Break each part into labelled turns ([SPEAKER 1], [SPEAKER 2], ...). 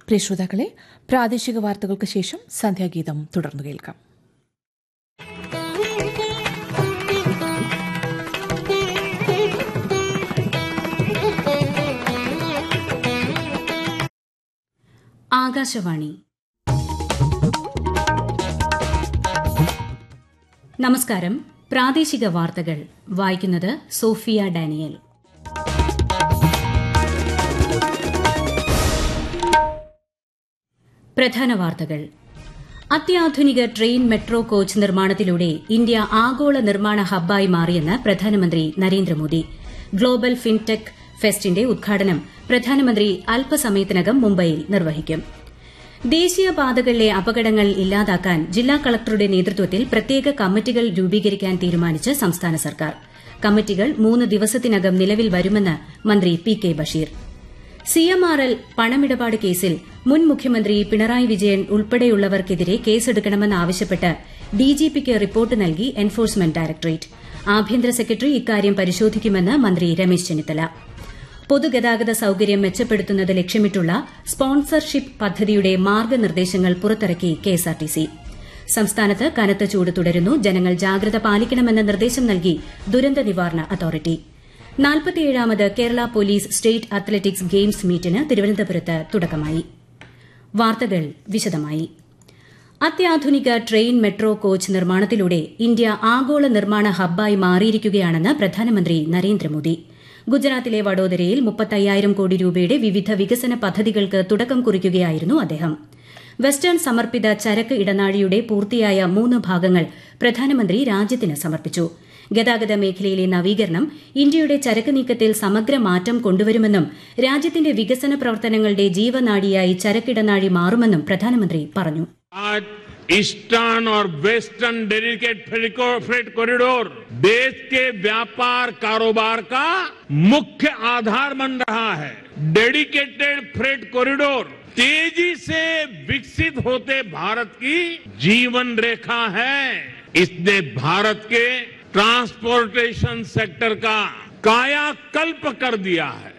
[SPEAKER 1] പ്രിയ ശ്രോതാക്കളെ പ്രാദേശിക വാർത്തകൾക്ക് ശേഷം സന്ധ്യാഗീതം തുടർന്നു കേൾക്കാം
[SPEAKER 2] ആകാശവാണി നമസ്കാരം പ്രാദേശിക വാർത്തകൾ വായിക്കുന്നത് സോഫിയ ഡാനിയൽ പ്രധാന വാർത്തകൾ അത്യാധുനിക ട്രെയിൻ മെട്രോ കോച്ച് നിർമ്മാണത്തിലൂടെ ഇന്ത്യ ആഗോള നിർമ്മാണ ഹബ്ബായി മാറിയെന്ന് പ്രധാനമന്ത്രി നരേന്ദ്രമോദി ഗ്ലോബൽ ഫിൻടെക് ഫെസ്റ്റിന്റെ ഉദ്ഘാടനം പ്രധാനമന്ത്രി അല്പസമയത്തിനകം മുംബൈയിൽ നിർവഹിക്കും ദേശീയപാതകളിലെ അപകടങ്ങൾ ഇല്ലാതാക്കാൻ ജില്ലാ കളക്ടറുടെ നേതൃത്വത്തിൽ പ്രത്യേക കമ്മിറ്റികൾ രൂപീകരിക്കാൻ തീരുമാനിച്ച് സംസ്ഥാന സർക്കാർ കമ്മിറ്റികൾ മൂന്ന് ദിവസത്തിനകം നിലവിൽ വരുമെന്ന് മന്ത്രി പി കെ ബഷീർ സിഎംആർഎൽ പണമിടപാട് കേസിൽ മുൻ മുഖ്യമന്ത്രി പിണറായി വിജയൻ ഉൾപ്പെടെയുള്ളവർക്കെതിരെ കേസെടുക്കണമെന്നാവശ്യപ്പെട്ട് ഡിജിപിക്ക് റിപ്പോർട്ട് നൽകി എൻഫോഴ്സ്മെന്റ് ഡയറക്ടറേറ്റ് ആഭ്യന്തര സെക്രട്ടറി ഇക്കാര്യം പരിശോധിക്കുമെന്ന് മന്ത്രി രമേശ് ചെന്നിത്തല പൊതുഗതാഗത സൌകര്യം മെച്ചപ്പെടുത്തുന്നത് ലക്ഷ്യമിട്ടുള്ള സ്പോൺസർഷിപ്പ് പദ്ധതിയുടെ മാർഗനിർദ്ദേശങ്ങൾ പുറത്തിറക്കി കെഎസ്ആർടിസി സംസ്ഥാനത്ത് കനത്ത ചൂട് തുടരുന്നു ജനങ്ങൾ ജാഗ്രത പാലിക്കണമെന്ന നിർദ്ദേശം നൽകി ദുരന്ത നിവാരണ അതോറിറ്റി നാൽപ്പത്തിയേഴാമത് Kerala police state athletics games മീറ്റിന് തിരുവനന്തപുരത്ത് തുടക്കമായി വാർത്തകൾ വിശദമായി അത്യാധുനിക ട്രെയിൻ മെട്രോ കോച്ച് നിർമ്മാണത്തിലൂടെ ഇന്ത്യ ആഗോള നിർമ്മാണ ഹബ്ബായി മാറിയിരിക്കുകയാണെന്ന് പ്രധാനമന്ത്രി നരേന്ദ്രമോദി ഗുജറാത്തിലെ വഡോദരയിൽ മുപ്പത്തയ്യായിരം കോടി രൂപയുടെ വിവിധ വികസന പദ്ധതികൾക്ക് തുടക്കം കുറിക്കുകയായിരുന്നു അദ്ദേഹം വെസ്റ്റേൺ സമർപ്പിത ചരക്ക് ഇടനാഴിയുടെ പൂർത്തിയായ മൂന്ന് ഭാഗങ്ങൾ പ്രധാനമന്ത്രി രാജ്യത്തിന് സമർപ്പിച്ചു ഗതാഗത മേഖലയിലെ നവീകരണം ഇന്ത്യയുടെ ചരക്ക് നീക്കത്തിൽ സമഗ്ര മാറ്റം കൊണ്ടുവരുമെന്നും രാജ്യത്തിന്റെ വികസന പ്രവർത്തനങ്ങളുടെ ജീവനാഡിയായി ചരക്കിടനാഴി മാറുമെന്നും പ്രധാനമന്ത്രി പറഞ്ഞു
[SPEAKER 3] आज ईस्टर्न और वेस्टर्न डेडिकेट फ्रेट कॉरिडोर देश के व्यापार कारोबार का मुख्य आधार बन रहा है डेडिकेटेड फ्रेट कॉरिडोर तेजी से विकसित होते भारत की जीवन रेखा है इसने भारत के ट्रांसपोर्टेशन सेक्टर का कायाकल्प कर दिया है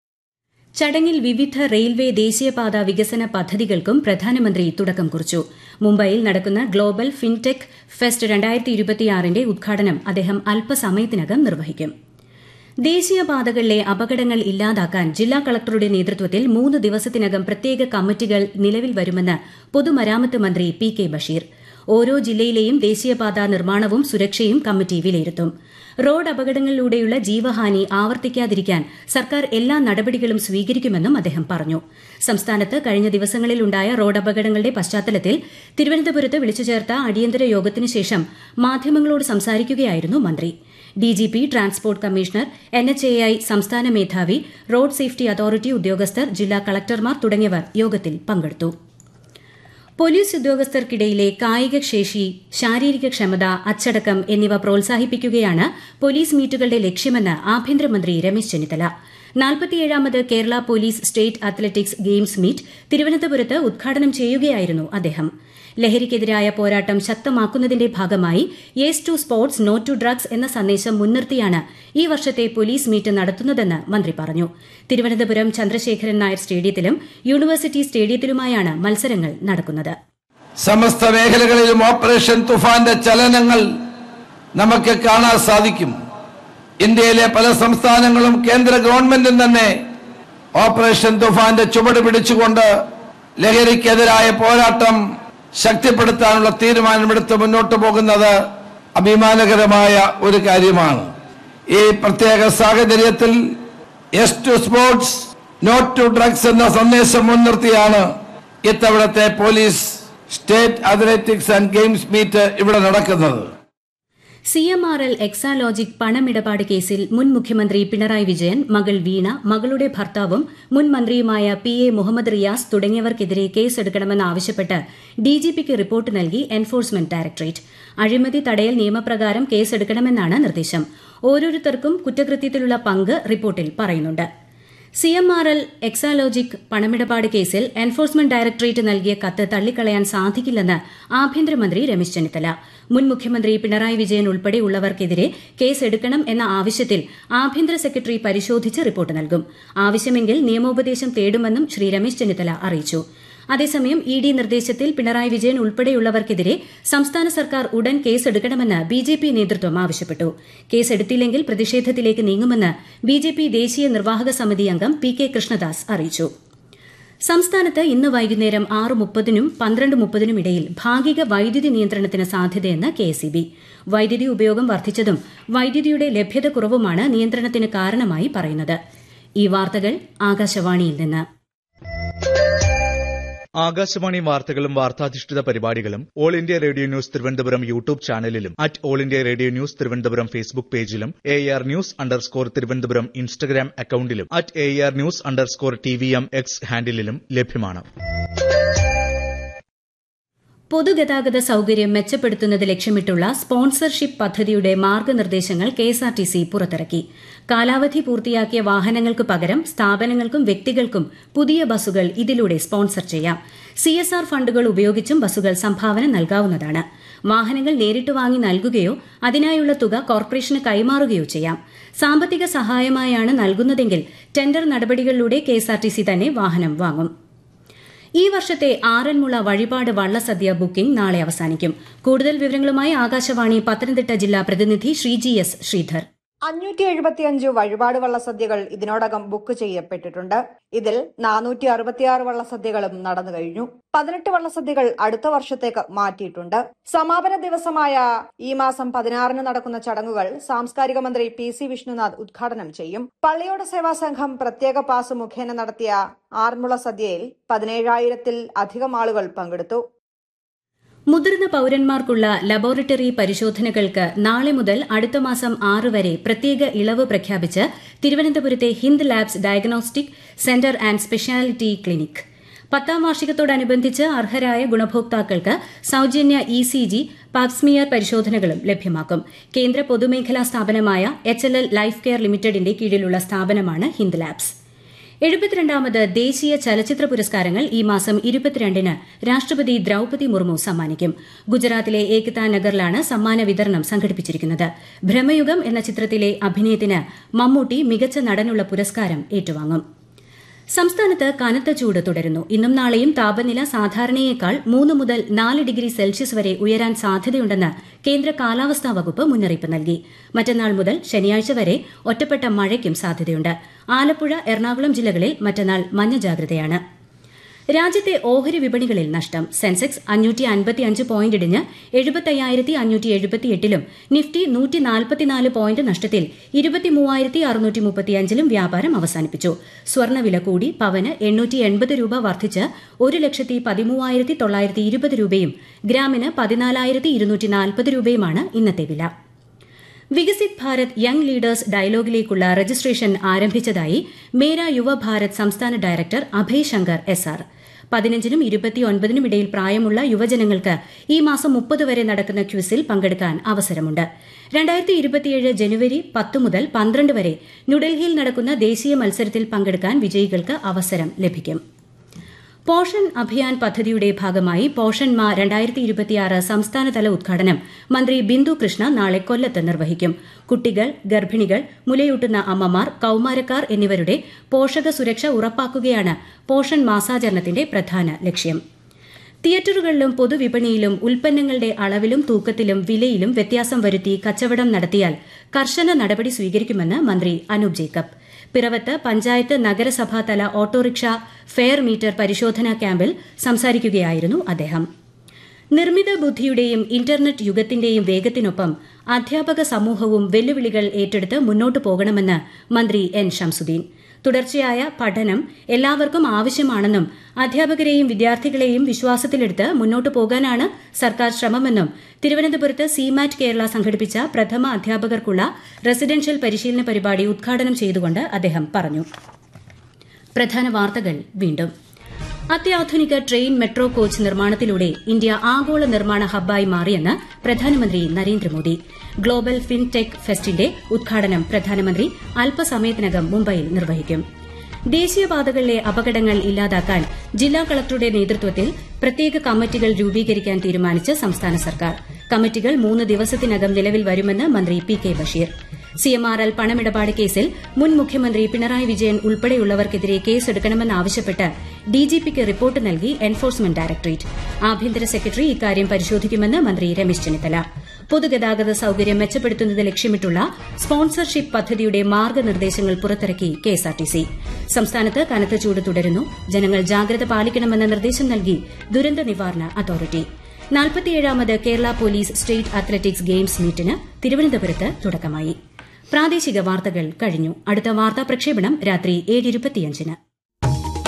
[SPEAKER 2] ചടങ്ങിൽ വിവിധ റെയിൽവേ ദേശീയപാത വികസന പദ്ധതികൾക്കും പ്രധാനമന്ത്രി തുടക്കം കുറിച്ചു മുംബൈയിൽ നടക്കുന്ന ഗ്ലോബൽ ഫിൻടെക് ഫെസ്റ്റ് രണ്ടായിരത്തി ഇരുപത്തിയാറിന്റെ ഉദ്ഘാടനം അദ്ദേഹം അല്പസമയത്തിനകം നിർവഹിക്കും ദേശീയപാതകളിലെ അപകടങ്ങൾ ഇല്ലാതാക്കാൻ ജില്ലാ കളക്ടറുടെ നേതൃത്വത്തിൽ മൂന്ന് ദിവസത്തിനകം പ്രത്യേക കമ്മിറ്റികൾ നിലവിൽ വരുമെന്ന് പൊതുമരാമത്ത് മന്ത്രി പി കെ ബഷീർ ഓരോ ജില്ലയിലെയും ദേശീയപാത നിർമ്മാണവും സുരക്ഷയും കമ്മിറ്റി വിലയിരുത്തും റോഡ് അപകടങ്ങളിലൂടെയുള്ള ജീവഹാനി ആവർത്തിക്കാതിരിക്കാൻ സർക്കാർ എല്ലാ നടപടികളും സ്വീകരിക്കുമെന്നും അദ്ദേഹം പറഞ്ഞു സംസ്ഥാനത്ത് കഴിഞ്ഞ ദിവസങ്ങളിലുണ്ടായ റോഡ് അപകടങ്ങളുടെ പശ്ചാത്തലത്തിൽ തിരുവനന്തപുരത്ത് വിളിച്ചു ചേർത്ത അടിയന്തര യോഗത്തിനു ശേഷം മാധ്യമങ്ങളോട് സംസാരിക്കുകയായിരുന്നു മന്ത്രി DGP transport commissioner N H A I സംസ്ഥാന മേധാവി റോഡ് സേഫ്റ്റി അതോറിറ്റി ഉദ്യോഗസ്ഥർ ജില്ലാ കളക്ടർമാർ തുടങ്ങിയവർ യോഗത്തിൽ പങ്കെടുത്തു പോലീസ് ഉദ്യോഗസ്ഥർക്കിടയിലെ കായികശേഷി ശാരീരിക ക്ഷമത അച്ചടക്കം എന്നിവ പ്രോത്സാഹിപ്പിക്കുകയാണ് പോലീസ് മീറ്റുകളുടെ ലക്ഷ്യമെന്ന് ആഭ്യന്തരമന്ത്രി രമേശ് ചെന്നിത്തല നാൽപ്പത്തിയേഴാമത് Kerala police state athletics games meet തിരുവനന്തപുരത്ത് ഉദ്ഘാടനം ചെയ്യുകയായിരുന്നു അദ്ദേഹം ലഹരിക്കെതിരായ പോരാട്ടം ശക്തമാക്കുന്നതിന്റെ ഭാഗമായി yes to sports no to drugs എന്ന സന്ദേശം മുൻനിർത്തിയാണ് ഈ വർഷത്തെ പോലീസ് മീറ്റ് നടത്തുന്നതെന്ന് മന്ത്രി പറഞ്ഞു തിരുവനന്തപുരം ചന്ദ്രശേഖരൻ നായർ സ്റ്റേഡിയത്തിലും യൂണിവേഴ്സിറ്റി സ്റ്റേഡിയത്തിലുമായാണ് മത്സരങ്ങൾ നടക്കുന്നത്
[SPEAKER 4] സമസ്ത മേഖലകളിലും ഓപ്പറേഷൻ തുഫാന്റെ ചലനങ്ങൾ നമുക്ക് കാണാൻ സാധിക്കും ഇന്ത്യയിലെ പല സംസ്ഥാനങ്ങളും കേന്ദ്ര ഗവൺമെന്റും തന്നെ ഓപ്പറേഷൻ തുഫാന്റെ ചുവട് പിടിച്ചുകൊണ്ട് ലഹരിക്കെതിരായ പോരാട്ടം ശക്തിപ്പെടുത്താനുള്ള തീരുമാനമെടുത്ത് മുന്നോട്ട് പോകുന്നത് അഭിമാനകരമായ ഒരു കാര്യമാണ് ഈ പ്രത്യേക സാഹചര്യത്തിൽ yes to sports not to drugs എന്ന സന്ദേശം മുൻനിർത്തിയാണ് ഇത്തവണത്തെ police state athletics and games meet ഇവിടെ നടക്കുന്നത്
[SPEAKER 2] C M R L Exalogic പണമിടപാട് കേസിൽ മുൻ മുഖ്യമന്ത്രി പിണറായി വിജയൻ മകൾ വീണ മകളുടെ ഭർത്താവും മുൻ മന്ത്രിയുമായ പി എ മുഹമ്മദ് റിയാസ് തുടങ്ങിയവർക്കെതിരെ കേസെടുക്കണമെന്നാവശ്യപ്പെട്ട് ഡിജിപിക്ക് റിപ്പോർട്ട് നൽകി എൻഫോഴ്സ്മെന്റ് ഡയറക്ടറേറ്റ് അഴിമതി തടയൽ നിയമപ്രകാരം കേസെടുക്കണമെന്നാണ് നിർദ്ദേശം ഓരോരുത്തർക്കും കുറ്റകൃത്യത്തിലുള്ള പങ്ക് റിപ്പോർട്ടിൽ പറയുന്നുണ്ട് C M R L Exalogic പണമിടപാട് കേസിൽ എൻഫോഴ്സ്മെന്റ് ഡയറക്ടറേറ്റ് നൽകിയ കത്ത് തള്ളിക്കളയാൻ സാധിക്കില്ലെന്ന് ആഭ്യന്തരമന്ത്രി രമേശ് ചെന്നിത്തല മുൻ മുഖ്യമന്ത്രി പിണറായി വിജയൻ ഉൾപ്പെടെയുള്ളവർക്കെതിരെ കേസെടുക്കണം എന്ന ആവശ്യത്തിൽ ആഭ്യന്തര സെക്രട്ടറി പരിശോധിച്ച് റിപ്പോർട്ട് നൽകും ആവശ്യമെങ്കിൽ നിയമോപദേശം തേടുമെന്നും ശ്രീ രമേശ് ചെന്നിത്തല അറിയിച്ചു അതേസമയം ഇ ഡി നിർദ്ദേശത്തിൽ പിണറായി വിജയൻ ഉൾപ്പെടെയുള്ളവർക്കെതിരെ സംസ്ഥാന സർക്കാർ ഉടൻ കേസെടുക്കണമെന്ന് ബി ജെ പി നേതൃത്വം ആവശ്യപ്പെട്ടു കേസെടുത്തില്ലെങ്കിൽ പ്രതിഷേധത്തിലേക്ക് നീങ്ങുമെന്ന് ബി ജെ പി ദേശീയ നിർവാഹക സമിതി അംഗം പി കെ കൃഷ്ണദാസ് അറിയിച്ചു സംസ്ഥാനത്ത് ഇന്ന് വൈകുന്നേരം ആറ് മുപ്പതിനും പന്ത്രണ്ട് മുപ്പതിനും ഇടയിൽ ഭാഗിക വൈദ്യുതി നിയന്ത്രണത്തിന് സാധ്യതയെന്ന് കെ എസ് ബി വൈദ്യുതി ഉപയോഗം വർദ്ധിച്ചതും വൈദ്യുതിയുടെ ലഭ്യത കുറവുമാണ് നിയന്ത്രണത്തിന് കാരണമായി പറയുന്നത് ഈ വാർത്തകൾ ആകാശവാണിയിൽ നിന്ന്
[SPEAKER 5] ആകാശവാണി വാർത്തകളും വാർത്താധിഷ്ഠിത പരിപാടികളും All India Radio news Thiruvananthapuram YouTube ചാനലിലും at All India Radio news Thiruvananthapuram Facebook പേജിലും A R news underscore Thiruvananthapuram Instagram അക്കൌണ്ടിലും at A R news underscore T V M X ഹാൻഡിലും ലഭ്യമാണ്
[SPEAKER 2] പൊതുഗതാഗത സൌകര്യം മെച്ചപ്പെടുത്തുന്നത് ലക്ഷ്യമിട്ടുള്ള സ്പോൺസർഷിപ്പ് പദ്ധതിയുടെ മാർഗനിർദ്ദേശങ്ങൾ കെഎസ്ആർടിസി പുറത്തിറക്കി കാലാവധി പൂർത്തിയാക്കിയ വാഹനങ്ങൾക്ക് പകരം സ്ഥാപനങ്ങൾക്കും വ്യക്തികൾക്കും പുതിയ ബസ്സുകൾ ഇതിലൂടെ സ്പോൺസർ ചെയ്യാം സിഎസ്ആർ ഫണ്ടുകൾ ഉപയോഗിച്ചും ബസ്സുകൾ സംഭാവന നൽകാവുന്നതാണ് വാഹനങ്ങൾ നേരിട്ട് വാങ്ങി നൽകുകയോ അതിനായുള്ള തുക കോർപ്പറേഷന് കൈമാറുകയോ ചെയ്യാം സാമ്പത്തിക സഹായമായാണ് നൽകുന്നതെങ്കിൽ ടെൻഡർ നടപടികളിലൂടെ കെഎസ്ആർടിസി തന്നെ വാഹനം വാങ്ങും ഈ വർഷത്തെ ആറന്മുള വഴിപാട് വള്ളസദ്യ ബുക്കിംഗ് നാളെ അവസാനിക്കും കൂടുതൽ വിവരങ്ങളുമായി ആകാശവാണി പത്തനംതിട്ട ജില്ലാ പ്രതിനിധി ശ്രീജി എസ് ശ്രീധർ
[SPEAKER 6] അഞ്ഞൂറ്റി എഴുപത്തിയഞ്ച് വഴിപാട് വള്ളസദ്യകൾ ഇതിനോടകം ബുക്ക് ചെയ്യപ്പെട്ടിട്ടുണ്ട് ഇതിൽ നാനൂറ്റി അറുപത്തിയാറ് വള്ളസദ്യകളും നടന്നു കഴിഞ്ഞു പതിനെട്ട് വള്ളസദ്യകൾ അടുത്ത വർഷത്തേക്ക് മാറ്റിയിട്ടുണ്ട് സമാപന ദിവസമായ ഈ മാസം പതിനാറിന് നടക്കുന്ന ചടങ്ങുകൾ സാംസ്കാരിക മന്ത്രി പി സി വിഷ്ണുനാഥ് ഉദ്ഘാടനം ചെയ്യും പള്ളിയോട് സേവാ സംഘം പ്രത്യേക പാസ് മുഖേന നടത്തിയ ആറന്മുള സദ്യയിൽ പതിനേഴായിരത്തിൽ അധികം ആളുകൾ പങ്കെടുത്തു
[SPEAKER 2] മുതിർന്ന പൌരന്മാർക്കുള്ള ലബോറട്ടറി പരിശോധനകൾക്ക് നാളെ മുതൽ അടുത്ത മാസം ആറ് വരെ പ്രത്യേക ഇളവ് പ്രഖ്യാപിച്ച് തിരുവനന്തപുരത്തെ Hind labs diagnostic centre and speciality clinic പത്താം വാർഷികത്തോടനുബന്ധിച്ച് അർഹരായ ഗുണഭോക്താക്കൾക്ക് സൌജന്യ ഇ സി ജി പാപ്സ്മിയർ പരിശോധനകളും ലഭ്യമാക്കും കേന്ദ്ര പൊതുമേഖലാ സ്ഥാപനമായ H L L life care ലിമിറ്റഡിന്റെ കീഴിലുള്ള സ്ഥാപനമാണ് ഹിന്ദ് ലാബ്സ് എഴുപത്തിരണ്ടാമത് ദേശീയ ചലച്ചിത്ര പുരസ്കാരങ്ങൾ ഈ മാസം ഇരുപത്തിരണ്ടിന് രാഷ്ട്രപതി ദ്രൌപതി മുർമു സമ്മാനിക്കും ഗുജറാത്തിലെ ഏകതാ നഗറിലാണ് സമ്മാന വിതരണം സംഘടിപ്പിച്ചിരിക്കുന്നത് ഭ്രമയുഗം എന്ന ചിത്രത്തിലെ അഭിനയത്തിന് മമ്മൂട്ടി മികച്ച നടനുള്ള പുരസ്കാരം ഏറ്റുവാങ്ങും സംസ്ഥാനത്ത് കനത്ത ചൂട് തുടരുന്നു ഇന്നും നാളെയും താപനില സാധാരണയേക്കാൾ മൂന്ന് മുതൽ നാല് ഡിഗ്രി സെൽഷ്യസ് വരെ ഉയരാൻ സാധ്യതയുണ്ടെന്ന് കേന്ദ്ര കാലാവസ്ഥാ വകുപ്പ് മുന്നറിയിപ്പ് നൽകി മറ്റന്നാൾ മുതൽ ശനിയാഴ്ച വരെ ഒറ്റപ്പെട്ട മഴയ്ക്കും സാധ്യതയുണ്ട് ആലപ്പുഴ എറണാകുളം ജില്ലകളിൽ മറ്റന്നാൾ മഞ്ഞ ജാഗ്രതയാണ് രാജ്യത്തെ ഓഹരി വിപണികളിൽ നഷ്ടം സെൻസെക്സ് അഞ്ഞൂറ്റി അൻപത്തിയഞ്ച് പോയിന്റ് ഇടിഞ്ഞ് എഴുപത്തയ്യായിരത്തി അഞ്ഞൂറ്റി എഴുപത്തിയെട്ടിലും നിഫ്റ്റി നൂറ്റി നാൽപ്പത്തിനാല് പോയിന്റ് നഷ്ടത്തിൽ ഇരുപത്തിമൂവായിരത്തി അറുന്നൂറ്റി മുപ്പത്തിയഞ്ചിലും വ്യാപാരം അവസാനിപ്പിച്ചു സ്വർണ്ണവില കൂടി പവന് എണ്ണൂറ്റി എൺപത് രൂപ വർദ്ധിച്ച് ഒരു ലക്ഷത്തി പതിമൂവായിരത്തി തൊള്ളായിരത്തി ഇരുപത് രൂപയും ഗ്രാമിന് പതിനാലായിരത്തി ഇരുന്നൂറ്റി നാൽപ്പത് രൂപയുമാണ് ഇന്നത്തെ വില Viksit Bharat young leaders ഡയലോഗിലേക്കുള്ള registration ആരംഭിച്ചതായി മേര യുവഭാരത് സംസ്ഥാന director Abhay Shankar S R പതിനഞ്ചിനും ഇരുപത്തിയൊൻപതിനും ഇടയിൽ പ്രായമുള്ള യുവജനങ്ങൾക്ക് ഈ മാസം മുപ്പത് വരെ നടക്കുന്ന ക്വിസിൽ പങ്കെടുക്കാൻ അവസരമുണ്ട് രണ്ടായിരത്തി ഇരുപത്തിയേഴ് ജനുവരി പത്ത് മുതൽ പന്ത്രണ്ട് വരെ ന്യൂഡൽഹിയിൽ നടക്കുന്ന ദേശീയ മത്സരത്തിൽ പങ്കെടുക്കാൻ വിജയികൾക്ക് അവസരം ലഭിക്കും പോഷൻ അഭിയാൻ പദ്ധതിയുടെ ഭാഗമായി പോഷൻ മാ രണ്ടായിരത്തി ഇരുപത്തിയാറ് സംസ്ഥാനതല ഉദ്ഘാടനം മന്ത്രി ബിന്ദു കൃഷ്ണ നാളെ കൊല്ലത്ത് നിർവഹിക്കും കുട്ടികൾ ഗർഭിണികൾ മുലയൂട്ടുന്ന അമ്മമാർ കൌമാരക്കാർ എന്നിവരുടെ പോഷക സുരക്ഷ ഉറപ്പാക്കുകയാണ് പോഷൻ മാസാചരണത്തിന്റെ പ്രധാന ലക്ഷ്യം തിയേറ്ററുകളിലും പൊതുവിപണിയിലും ഉൽപ്പന്നങ്ങളുടെ അളവിലും തൂക്കത്തിലും വിലയിലും വ്യത്യാസം വരുത്തി കച്ചവടം നടത്തിയാൽ കർശന നടപടി സ്വീകരിക്കുമെന്ന് മന്ത്രി അനൂപ് ജേക്കബ് പിറവത്ത് പഞ്ചായത്ത് നഗരസഭാ തല ഓട്ടോറിക്ഷ ഫെയർ മീറ്റർ പരിശോധനാ ക്യാമ്പിൽ സംസാരിക്കുകയായിരുന്നു അദ്ദേഹം നിർമ്മിത ബുദ്ധിയുടെയും ഇന്റർനെറ്റ് യുഗത്തിന്റെയും വേഗത്തിനൊപ്പം അധ്യാപക സമൂഹവും വെല്ലുവിളികൾ ഏറ്റെടുത്ത് മുന്നോട്ടു പോകണമെന്ന് മന്ത്രി എൻ ഷംസുദ്ദീൻ തുടർച്ചയായ പഠനം എല്ലാവർക്കും ആവശ്യമാണെന്നും അധ്യാപകരെയും വിദ്യാർത്ഥികളെയും വിശ്വാസത്തിലെടുത്ത് മുന്നോട്ടു പോകാനാണ് സർക്കാർ ശ്രമമെന്നും തിരുവനന്തപുരത്ത് സിമാറ്റ് കേരള സംഘടിപ്പിച്ച പ്രഥമ അധ്യാപകർക്കുള്ള റെസിഡൻഷ്യൽ പരിശീലന പരിപാടി ഉദ്ഘാടനം ചെയ്തുകൊണ്ട് അദ്ദേഹം പറഞ്ഞു പ്രധാന വാർത്തകൾ വീണ്ടും അത്യാധുനിക ട്രെയിൻ മെട്രോ കോച്ച് നിർമ്മാണത്തിലൂടെ ഇന്ത്യ ആഗോള നിർമ്മാണ ഹബ്ബായി മാറിയെന്ന് പ്രധാനമന്ത്രി നരേന്ദ്രമോദി ഗ്ലോബൽ ഫിൻടെക് ഫെസ്റ്റിന്റെ ഉദ്ഘാടനം പ്രധാനമന്ത്രി അല്പസമയത്തിനകം മുംബൈയിൽ നിർവഹിക്കും ദേശീയപാതകളിലെ അപകടങ്ങൾ ഇല്ലാതാക്കാൻ ജില്ലാ കളക്ടറുടെ നേതൃത്വത്തിൽ പ്രത്യേക കമ്മിറ്റികൾ രൂപീകരിക്കാൻ തീരുമാനിച്ച് സംസ്ഥാന സർക്കാർ കമ്മിറ്റികൾ മൂന്ന് ദിവസത്തിനകം നിലവിൽ വരുമെന്ന് മന്ത്രി പി കെ ബഷീർ സിഎംആർഎൽ പണമിടപാട് കേസിൽ മുൻ മുഖ്യമന്ത്രി പിണറായി വിജയൻ ഉൾപ്പെടെയുള്ളവർക്കെതിരെ കേസെടുക്കണമെന്നാവശ്യപ്പെട്ട് ഡിജിപിക്ക് റിപ്പോർട്ട് നൽകി എൻഫോഴ്സ്മെന്റ് ഡയറക്ടറേറ്റ് ആഭ്യന്തര സെക്രട്ടറി ഇക്കാര്യം പരിശോധിക്കുമെന്ന് മന്ത്രി രമേശ് ചെന്നിത്തല പൊതുഗതാഗത സൌകര്യം മെച്ചപ്പെടുത്തുന്നത് ലക്ഷ്യമിട്ടുള്ള സ്പോൺസർഷിപ്പ് പദ്ധതിയുടെ മാർഗ്ഗനിർദ്ദേശങ്ങൾ പുറത്തിറക്കി കെഎസ്ആർടിസി സംസ്ഥാനത്ത് കനത്ത ചൂട് തുടരുന്നു ജനങ്ങൾ ജാഗ്രത പാലിക്കണമെന്ന നിർദ്ദേശം നൽകി ദുരന്ത നിവാരണ അതോറിറ്റി നാൽപ്പത്തിയേഴാമത് Kerala police state athletics games മീറ്റിന് തിരുവനന്തപുരത്ത് തുടക്കമായി പ്രാദേശിക വാർത്തകൾ കഴിഞ്ഞു അടുത്ത വാർത്താ പ്രക്ഷേപണം രാത്രി ഏഴ്